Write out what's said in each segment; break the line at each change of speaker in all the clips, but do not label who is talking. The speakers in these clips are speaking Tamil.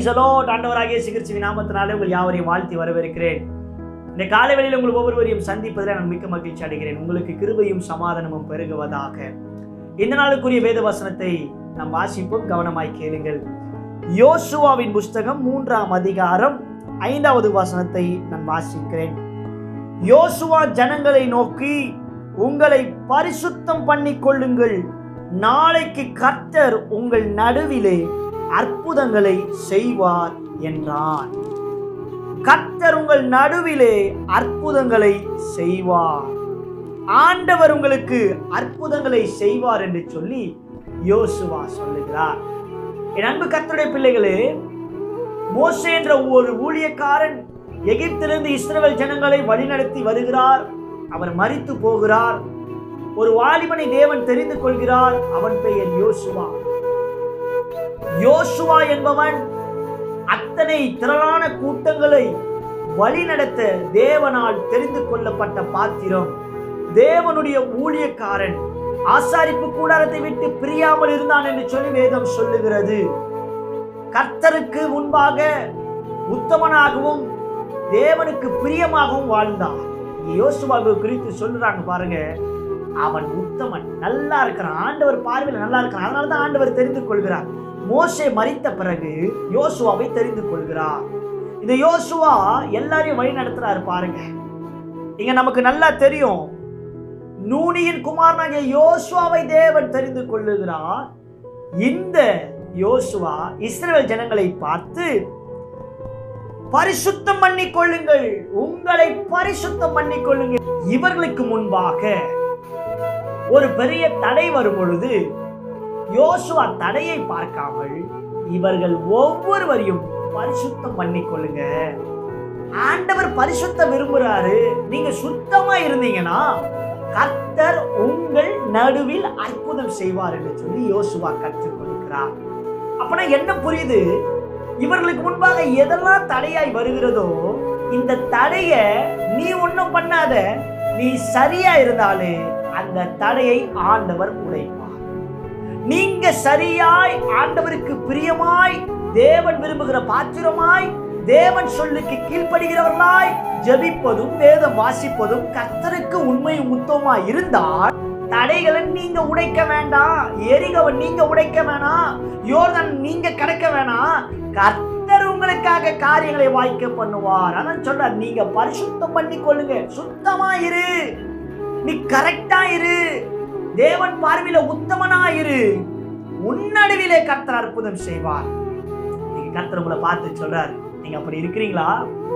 பிரைஸ் அலோட் ஆண்டவராகிய சிகிச்சை நாமத்தினாலே உங்கள் யாவரையும் வாழ்த்தி வரவேற்கிறேன் இந்த காலை வேளையில் உங்கள் ஒவ்வொருவரையும் சந்திப்பதில் நான் மிக்க மகிழ்ச்சி அடைகிறேன் உங்களுக்கு கிருபையும் சமாதானமும் பெருகுவதாக இந்த நாளுக்குரிய வேத வசனத்தை நாம் வாசிப்போம் கவனமாய் கேளுங்கள் யோசுவாவின் புஸ்தகம் மூன்றாம் அதிகாரம் ஐந்தாவது வசனத்தை நான் வாசிக்கிறேன் யோசுவா ஜனங்களை நோக்கி உங்களை பரிசுத்தம் பண்ணிக் கொள்ளுங்கள் நாளைக்கு கர்த்தர் உங்கள் நடுவிலே அற்புதங்களை செய்வார் என்றான் கர்த்தர் உங்கள் நடுவிலே அற்புதங்களை செய்வார் ஆண்டவர் உங்களுக்கு அற்புதங்களை செய்வார் என்று சொல்லி யோசுவா சொல்லுகிறார் என் அன்பு கர்த்தருடைய பிள்ளைகளே மோசே என்ற ஒரு ஊழியக்காரன் எகிப்திலிருந்து இஸ்ரவேல் ஜனங்களை வழிநடத்தி வருகிறார் அவர் மரித்து போகிறார் ஒரு வாலிபனை தேவன் தெரிந்து கொள்கிறார் அவன் பெயர் யோசுவா யோசுவா என்பவன் அத்தனை திரளான கூட்டங்களை வழிநடத்த தேவனால் தெரிந்து கொள்ளப்பட்ட பாத்திரம் தேவனுடைய ஊழியக்காரன் ஆசாரிப்பு கூடாரத்தை விட்டு பிரியாமல் இருந்தான் என்று சொல்லி வேதம் சொல்லுகிறது கர்த்தருக்கு முன்பாக உத்தமனாகவும் தேவனுக்கு பிரியமாகவும் வாழ்ந்தான் யோசுவாவை குறித்து சொல்லுறாங்க பாருங்க அவன் உத்தமன் நல்லா இருக்கிறான் ஆண்டவர் பார்வையில் நல்லா இருக்கிறான் அதனால தான் ஆண்டவர் தெரிந்து கொள்கிறார் மோசே மறித்த பிறகு யோசுவாவை தெரிந்து கொள்கிறார் இந்த யோசுவா எல்லாரையும் வழி நடத்துறாரு பாருங்க இங்க நமக்கு நல்லா தெரியும் நூனியின் குமாரனாகிய யோசுவாவை தேவன் தெரிந்து கொள்ளுகிறார் இந்த யோசுவா இஸ்ரவேல் ஜனங்களை பார்த்து பரிசுத்தம் பண்ணிக் கொள்ளுங்கள் உங்களை பரிசுத்தம் பண்ணிக் கொள்ளுங்கள் இவர்களுக்கு முன்பாக ஒரு பெரிய தடை வரும் பொழுது யோசுவா தடையை பார்க்காமல் இவர்கள் ஒவ்வொருவரையும் பரிசுத்தம் பண்ணிக் கொள்ளுங்க ஆண்டவர் பரிசுத்த விரும்புறாரு நீங்க சுத்தமா இருந்தீங்கன்னா கர்த்தர் உங்கள் நடுவில் அற்புதம் செய்வார் என்று சொல்லி யோசுவா கற்றுக் கொடுக்கிறார் அப்பனா என்ன புரியுது இவர்களுக்கு முன்பாக எதெல்லாம் தடையாய் வருகிறதோ இந்த தடைய நீ ஒன்றும் பண்ணாத நீ சரியா இருந்தாலே அந்த தடையை ஆண்டவர் உடைப்பார் நீங்க சரியாய் ஆண்டவருக்கு பிரியமாய் தேவன் விரும்புகிற பாத்திரமாய் தேவன் சொல்லுக்கு கீழ்ப்படுகிறவர்களாய் ஜபிப்பதும் வேதம் வாசிப்பதும் கர்த்தருக்கு உண்மை முத்தமா இருந்தால் தடைகளை நீங்க உடைக்க வேண்டாம் எரிகவன் நீங்க உடைக்க வேணாம் யோர்தான் நீங்க கடக்க வேணாம் கர்த்தர் உங்களுக்காக காரியங்களை வாய்க்க பண்ணுவார் அதான் சொல்றார் நீங்க பரிசுத்தம் பண்ணி கொள்ளுங்க சுத்தமா இரு நீ கரெக்டா இரு தேவன் பார்வையில உத்தமனா இரு உன்னடுவிலே கர்த்தர் அற்புதம் செய்வார் நீங்க கர்த்தர் உங்களை பார்த்து சொல்றாரு நீங்க அப்படி இருக்கிறீங்களா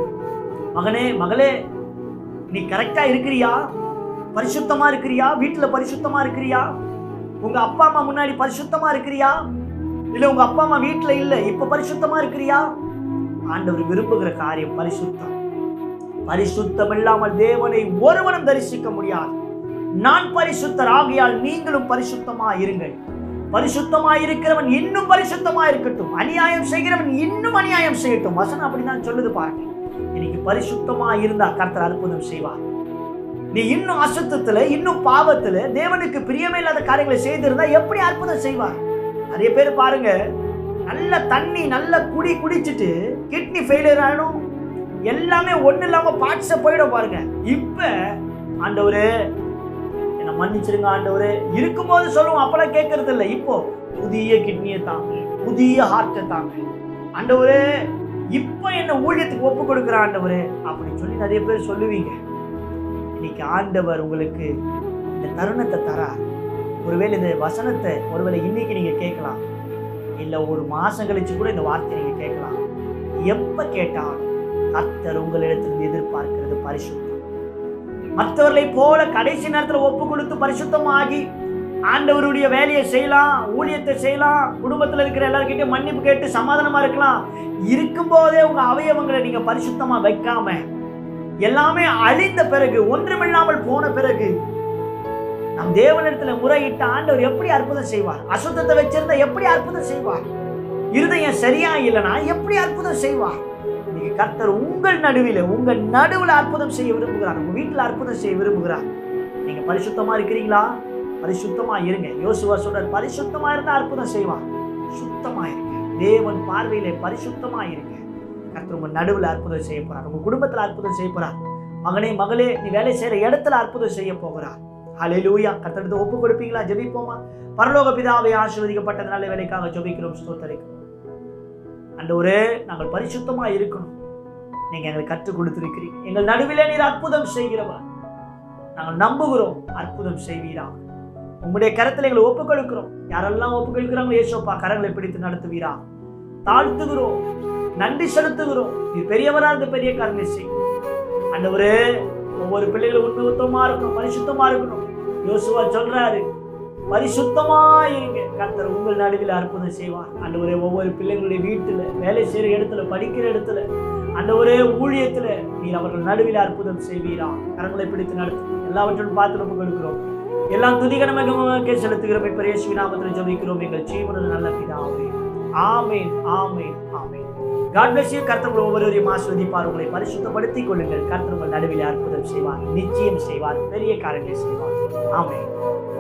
மகனே மகளே நீ கரெக்டா இருக்கிறியா பரிசுத்தமா இருக்கிறியா வீட்டுல பரிசுத்தமா இருக்கிறியா உங்க அப்பா அம்மா முன்னாடி பரிசுத்தமா இருக்கிறியா இல்ல உங்க அப்பா அம்மா வீட்டுல இல்ல இப்ப பரிசுத்தமா இருக்கிறியா ஆண்டவர் விரும்புகிற காரியம் பரிசுத்தம் பரிசுத்தம் இல்லாமல் தேவனை ஒருவனும் தரிசிக்க முடியாது நான் பரிசுத்தர் ஆகையால் நீங்களும் பரிசுத்தமா இருங்கள் பரிசுத்தமா இருக்கிறவன் இன்னும் பரிசுத்தமா இருக்கட்டும் அநியாயம் செய்கிறவன் இன்னும் அநியாயம் செய்யட்டும் வசனம் அப்படிதான் சொல்லுது பாருங்க இன்னைக்கு பரிசுத்தமா இருந்தா கர்த்தர் அற்புதம் செய்வார் நீ இன்னும் அசுத்தத்துல இன்னும் பாவத்துல தேவனுக்கு பிரியமே இல்லாத காரியங்களை செய்திருந்தா எப்படி அற்புதம் செய்வார் நிறைய பேர் பாருங்க நல்ல தண்ணி நல்ல குடி குடிச்சிட்டு கிட்னி ஃபெயிலியர் ஆயிடும் எல்லாமே ஒண்ணு இல்லாம பார்ட்ஸ போயிடும் பாருங்க இப்ப ஆண்டவரே என்னை மன்னிச்சிருங்க ஆண்டவரே இருக்கும்போது சொல்லுவோம் அப்பெல்லாம் கேட்கறது இல்லை இப்போ புதிய கிட்னியை தாங்க புதிய ஹார்ட்டை தாங்க ஆண்டவரே இப்போ என்ன ஊழியத்துக்கு ஒப்பு கொடுக்குற ஆண்டவரே அப்படின்னு சொல்லி நிறைய பேர் சொல்லுவீங்க இன்னைக்கு ஆண்டவர் உங்களுக்கு இந்த தருணத்தை தரார் ஒருவேளை இந்த வசனத்தை ஒருவேளை இன்னைக்கு நீங்க கேட்கலாம் இல்ல ஒரு மாசம் கழிச்சு கூட இந்த வார்த்தையை நீங்க கேட்கலாம் எப்ப கேட்டாலும் கர்த்தர் உங்களிடத்திலிருந்து எதிர்பார்க்கிறது பரிசுத்தம் மற்றவர்களை போல கடைசி நேரத்தில் ஒப்பு கொடுத்து பரிசுத்தமாகி ஆண்டவருடைய வேலையை செய்யலாம் ஊழியத்தை செய்யலாம் குடும்பத்தில் இருக்கிற எல்லாருக்கிட்டையும் மன்னிப்பு கேட்டு சமாதானமா இருக்கலாம் இருக்கும்போதே உங்க அவயவங்களை நீங்க பரிசுத்தமா வைக்காம எல்லாமே அழிந்த பிறகு ஒன்றுமில்லாமல் போன பிறகு நம் தேவனிடத்துல முறையிட்ட ஆண்டவர் எப்படி அற்புதம் செய்வார் அசுத்தத்தை வச்சிருந்தா எப்படி அற்புதம் செய்வார் இருதயம் சரியா இல்லைனா எப்படி அற்புதம் செய்வார் இன்னைக்கு கர்த்தர் உங்கள் நடுவில் உங்க நடுவில் அற்புதம் செய்ய விரும்புகிறார் உங்க வீட்டில் அற்புதம் செய்ய விரும்புகிறார் நீங்க பரிசுத்தமா இருக்கிறீங்களா பரிசுத்தமா இருங்க யோசுவா சொல்றார் பரிசுத்தமா இருந்தா அற்புதம் செய்வான் சுத்தமா இருங்க தேவன் பார்வையிலே பரிசுத்தமா இருங்க கர்த்தர் உங்க நடுவில் அற்புதம் செய்ய போறார் உங்க குடும்பத்துல அற்புதம் செய்ய போறார் மகனே மகளே நீ வேலை செய்யற இடத்துல அற்புதம் செய்ய போகிறார் ஹalleluya கர்த்தருக்கு ஒப்பு கொடுப்பீங்களா ஜெபிப்போமா பரலோக பிதாவை ஆசீர்வதிக்கப்பட்ட நல்ல வேலைக்காக ஜெபிக்கிறோம் ஸ்தோத்தரிக்கிறோம் ஆண்டவரே நாங்கள் பரிசுத்தமா இருக்கணும் நீங்க எங்களுக்கு கற்றுக் கொடுத்திருக்கிறீங்க எங்கள் நடுவிலே நீர் அற்புதம் செய்கிறவர் நாங்கள் நம்புகிறோம் அற்புதம் செய்வீரா உங்களுடைய கரத்தில் எங்களை ஒப்புக் கொடுக்கிறோம் யாரெல்லாம் ஒப்புக் கொடுக்கிறாங்களோ ஏசோப்பா கரங்களை பிடித்து நடத்துவீரா தாழ்த்துகிறோம் நன்றி செலுத்துகிறோம் நீ பெரியவரா இருந்து பெரிய காரியங்களை செய் ஆண்டவரே ஒவ்வொரு பிள்ளைகளும் உண்மைத்தமா இருக்கணும் பரிசுத்தமா இருக்கணும் யோசுவா சொல்றாரு பரிசுத்தமா இருங்க கர்த்தர் உங்கள் நடுவில் அற்புதம் செய்வார் ஆண்டவரே ஒவ்வொரு பிள்ளைங்களுடைய வீட்டுல வேலை செய்யற இடத்துல படிக்கிற இடத்துல ஆண்டவரே ஊழியத்துல நீர் அவர்கள் நடுவில் அற்புதம் செய்வீரா கரங்களை பிடித்து நடத்து எல்லாவற்றும் பார்த்து நம்ம கொடுக்கிறோம் எல்லாம் துதிகரமாக செலுத்துகிறோம் இப்ப இயேசுவின் நாமத்தில் ஜெபிக்கிறோம் எங்கள் ஜீவனில் நல்ல பிதாவே ஆமென் ஆமென் ஆமென் காட் பிளஸ் யூ கர்த்தர் ஒவ்வொருவரையும் ஆஸ்வதிப்பார் உங்களை பரிசுத்தப்படுத்திக் கொள்ளுங்கள் கர்த்தர் உங்கள் நடுவில் அற்புதம் செய்வார் நிச்சயம் செய்வார் பெரிய காரியங்களை செய்வார் ஆமென்